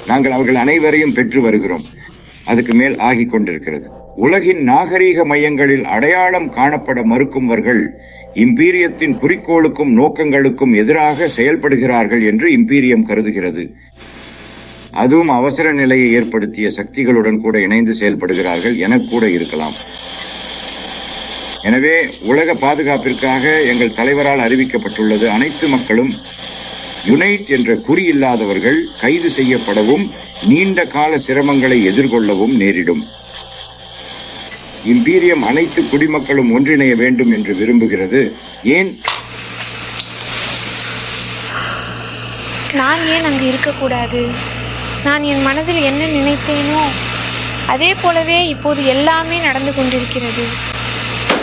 நாங்கள் அவர்கள் அனைவரையும் பெற்று வருகிறோம் அதுக்கு மேல் ஆகிக் கொண்டிருக்கிறது உலகின் நாகரீக மையங்களில் அடையாளம் காணப்பட மறுக்கும்வர்கள் இம்பீரியத்தின் குறிக்கோளுக்கும் நோக்கங்களுக்கும் எதிராக செயல்படுகிறார்கள் என்று இம்பீரியம் கருதுகிறது அதுவும் அவசர நிலையை ஏற்படுத்திய சக்திகளுடன் கூட இணைந்து செயல்படுகிறார்கள் என கூட இருக்கலாம் எனவே உலக பாதுகாப்பிற்காக எங்கள் தலைவரால் அறிவிக்கப்பட்டுள்ளது அனைத்து மக்களும் யுனைட் என்ற குறி இல்லாதவர்கள் கைது செய்யப்படவும் நீண்ட கால சிரமங்களை எதிர்கொள்ளவும் நேரிடும் இம்பீரியம் அனைத்து குடிமக்களும் ஒன்றிணைய வேண்டும் என்று விரும்புகிறது ஏன் நான் ஏன் அங்கு இருக்கக்கூடாது நான் என் மனதில் என்ன நினைத்தேனோ அதே போலவே இப்போது எல்லாமே நடந்து கொண்டிருக்கிறது